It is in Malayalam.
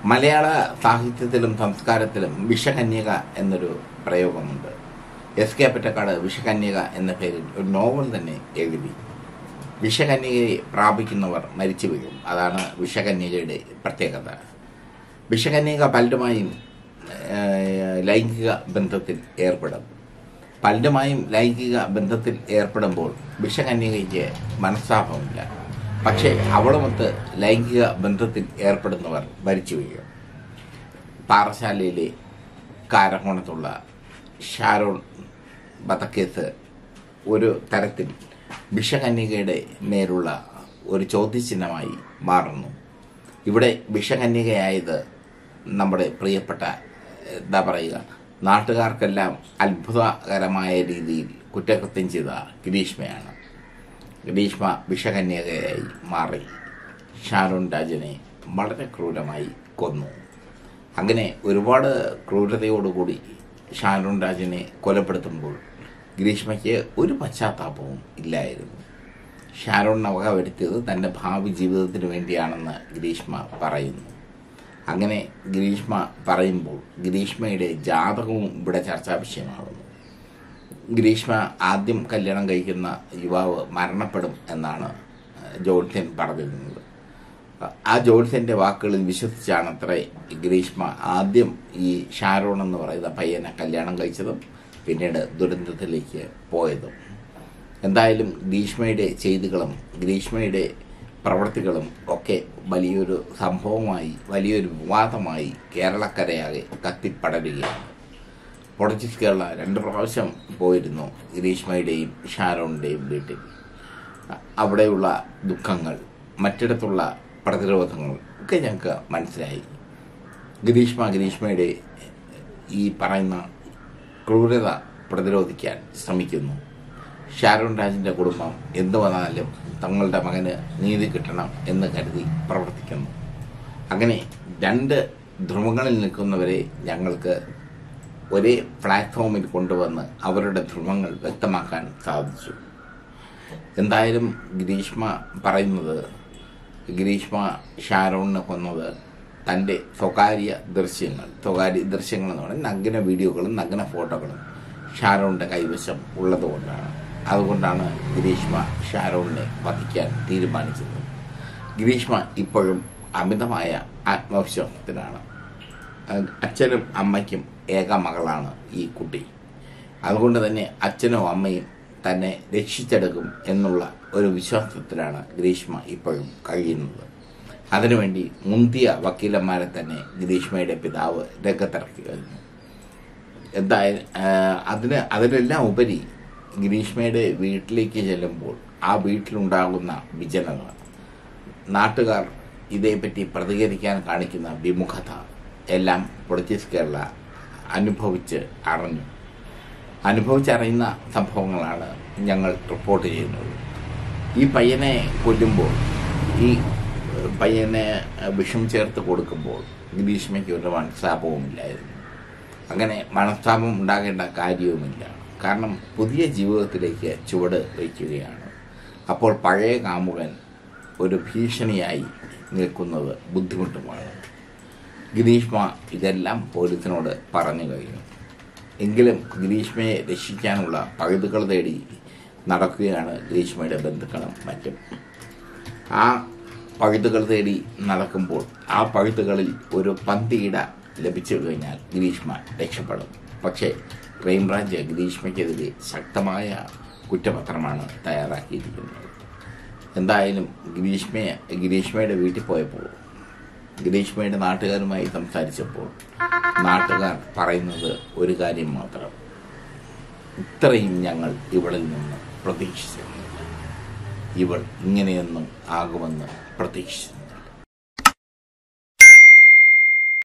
മലയാള സാഹിത്യത്തിലും സംസ്കാരത്തിലും വിഷകന്യക എന്നൊരു പ്രയോഗമുണ്ട് എസ് കെ പൊറ്റക്കാട് വിഷകന്യക എന്ന പേരിൽ ഒരു നോവൽ തന്നെ എഴുതി വിഷകന്യകയെ പ്രാപിക്കുന്നവർ മരിച്ചു വീഴും അതാണ് വിഷകന്യകയുടെ പ്രത്യേകത വിഷകന്യക പലരുമായും ഏഹ്, ലൈംഗിക ബന്ധത്തിൽ ഏർപ്പെടും പലരുമായും ലൈംഗിക ബന്ധത്തിൽ ഏർപ്പെടുമ്പോൾ വിഷകന്യകയ്ക്ക് മനസ്താപമില്ല പക്ഷേ അവളുമൊത്ത് ലൈംഗിക ബന്ധത്തിൽ ഏർപ്പെടുന്നവർ മരിച്ചു വീഴും പാറശാലയിലെ കാരക്കോണത്തുള്ള ഷാരോൺ വധക്കേസ് ഒരു തരത്തിൽ വിഷകന്യകയുടെ മേലുള്ള ഒരു ചോദ്യചിഹ്നമായി മാറുന്നു ഇവിടെ വിഷകന്യകയായത് നമ്മുടെ പ്രിയപ്പെട്ട എന്താ പറയുക നാട്ടുകാർക്കെല്ലാം അത്ഭുതകരമായ രീതിയിൽ കുറ്റകൃത്യം ചെയ്ത ഗ്രീഷ്മയാണ് ഗ്രീഷ്മ വിഷകന്യകയായി മാറി ഷാരോൺ രാജനെ വളരെ ക്രൂരമായി കൊന്നു അങ്ങനെ ഒരുപാട് ക്രൂരതയോടുകൂടി ഷാരോൺ രാജനെ കൊലപ്പെടുത്തുമ്പോൾ ഗ്രീഷ്മയ്ക്ക് ഒരു പശ്ചാത്താപവും ഇല്ലായിരുന്നു ഷാരോണിന് വക വരുത്തിയത് തൻ്റെ ഭാവി ജീവിതത്തിന് വേണ്ടിയാണെന്ന് ഗ്രീഷ്മ പറയുന്നു അങ്ങനെ ഗ്രീഷ്മ പറയുമ്പോൾ ഗ്രീഷ്മയുടെ ജാതകവും ഇവിടെ ചർച്ചാ വിഷയമാകുന്നു ഗ്രീഷ്മ ആദ്യം കല്യാണം കഴിക്കുന്ന യുവാവ് മരണപ്പെടും എന്നാണ് ജോത്സ്യൻ പറഞ്ഞിരുന്നത് ആ ജോത്സ്യന്റെ വാക്കുകളിൽ വിശ്വസിച്ചാണ് അത്ര ഗ്രീഷ്മ ആദ്യം ഈ ഷാരോൺ എന്ന് പറയുന്ന പയ്യനെ കല്യാണം കഴിച്ചതും പിന്നീട് ദുരന്തത്തിലേക്ക് പോയതും എന്തായാലും ഗ്രീഷ്മയുടെ ചെയ്തികളും ഗ്രീഷ്മയുടെ പ്രവൃത്തികളും ഒക്കെ വലിയൊരു സംഭവമായി വലിയൊരു വിവാദമായി കേരളക്കരയാകെ കത്തിപ്പടരുകയാണ് പൊളിറ്റിക്സ് കേരള രണ്ട് പ്രാവശ്യം പോയിരുന്നു ഗ്രീഷ്മയുടെയും ഷാരോണിൻ്റെയും വീട്ടിൽ അവിടെയുള്ള ദുഃഖങ്ങൾ മറ്റിടത്തുള്ള പ്രതിരോധങ്ങൾ ഒക്കെ ഞങ്ങൾക്ക് മനസ്സിലായി ഗ്രീഷ്മ ഗ്രീഷ്മയുടെ ഈ പറയുന്ന ക്രൂരത പ്രതിരോധിക്കാൻ ശ്രമിക്കുന്നു ഷാരോൺ രാജിൻ്റെ കുടുംബം എന്തു വന്നാലും തങ്ങളുടെ മകന് നീതി കിട്ടണം എന്ന് കരുതി പ്രവർത്തിക്കുന്നു അങ്ങനെ രണ്ട് ധ്രുവങ്ങളിൽ നിൽക്കുന്നവരെ ഞങ്ങൾക്ക് ഒരേ പ്ലാറ്റ്ഫോമിൽ കൊണ്ടുവന്ന് അവരുടെ ധ്രുവങ്ങൾ വ്യക്തമാക്കാൻ സാധിച്ചു എന്തായാലും ഗ്രീഷ്മ പറയുന്നത് ഗ്രീഷ്മ ഷാരോണിനെ കൊന്നത് തൻ്റെ സ്വകാര്യ ദൃശ്യങ്ങൾ സ്വകാര്യ ദൃശ്യങ്ങൾ എന്ന് പറഞ്ഞാൽ നഗ്ന വീഡിയോകളും നഗ്ന ഫോട്ടോകളും ഷാരോണിൻ്റെ കൈവശം ഉള്ളതുകൊണ്ടാണ് അതുകൊണ്ടാണ് ഗ്രീഷ്മ ഷാരോണിനെ വധിക്കാൻ തീരുമാനിച്ചത് ഗ്രീഷ്മ ഇപ്പോഴും അമിതമായ ആത്മവിശ്വാസത്തിലാണ് അച്ഛനും അമ്മയ്ക്കും ഏക മകളാണ് ഈ കുട്ടി അതുകൊണ്ട് തന്നെ അച്ഛനും അമ്മയും തന്നെ രക്ഷിച്ചെടുക്കും എന്നുള്ള ഒരു വിശ്വാസത്തിലാണ് ഗ്രീഷ്മ ഇപ്പോഴും കഴിയുന്നത് അതിനുവേണ്ടി മുന്തിയ വക്കീലന്മാരെ തന്നെ ഗ്രീഷ്മയുടെ പിതാവ് രംഗത്തിറക്കി കഴിഞ്ഞു എന്തായാലും അതിന് അതിനെല്ലാം ഉപരി ഗ്രീഷ്മയുടെ വീട്ടിലേക്ക് ചെല്ലുമ്പോൾ ആ വീട്ടിലുണ്ടാകുന്ന വിജനത നാട്ടുകാർ ഇതേപ്പറ്റി പ്രതികരിക്കാൻ കാണിക്കുന്ന വിമുഖത എല്ലാം പൊളിറ്റിക്സ് കേരള അനുഭവിച്ച് അറിഞ്ഞു അനുഭവിച്ചറിയുന്ന സംഭവങ്ങളാണ് ഞങ്ങൾ റിപ്പോർട്ട് ചെയ്യുന്നത് ഈ പയ്യനെ കൊല്ലുമ്പോൾ ഈ പയ്യനെ വിഷം ചേർത്ത് കൊടുക്കുമ്പോൾ ഗ്രീഷ്മയ്ക്ക് ഒരു മനസ്താപവുമില്ലായിരുന്നു അങ്ങനെ മനസ്താപം ഉണ്ടാകേണ്ട കാര്യവുമില്ല കാരണം പുതിയ ജീവിതത്തിലേക്ക് ചുവട് വയ്ക്കുകയാണ് അപ്പോൾ പഴയ കാമുകൻ ഒരു ഭീഷണിയായി നിൽക്കുന്നത് ബുദ്ധിമുട്ടുമാണ് ഗ്രീഷ്മ ഇതെല്ലാം പോലീസിനോട് പറഞ്ഞു കഴിഞ്ഞു എങ്കിലും ഗ്രീഷ്മയെ രക്ഷിക്കാനുള്ള പഴുതുകൾ തേടി നടക്കുകയാണ് ഗ്രീഷ്മയുടെ ബന്ധുക്കളും മറ്റും ആ പഴുതുകൾ തേടി നടക്കുമ്പോൾ ആ പഴുതുകളിൽ ഒരു പന്തിയിട ലഭിച്ചു കഴിഞ്ഞാൽ ഗ്രീഷ്മ രക്ഷപ്പെടും പക്ഷേ ക്രൈംബ്രാഞ്ച് ഗ്രീഷ്മയ്ക്കെതിരെ ശക്തമായ കുറ്റപത്രമാണ് തയ്യാറാക്കിയിരിക്കുന്നത് എന്തായാലും ഗ്രീഷ്മയെ ഗ്രീഷ്മയുടെ വീട്ടിൽ പോയപ്പോൾ ഗ്രീഷ്മയുടെ നാട്ടുകാരുമായി സംസാരിച്ചപ്പോൾ നാട്ടുകാർ പറയുന്നത് ഒരു കാര്യം മാത്രം ഇത്രയും ഞങ്ങൾ ഇവളിൽ നിന്ന് പ്രതീക്ഷിച്ചിരുന്നില്ല ഇവൾ ഇങ്ങനെയൊന്നും ആകുമെന്ന് പ്രതീക്ഷിച്ചു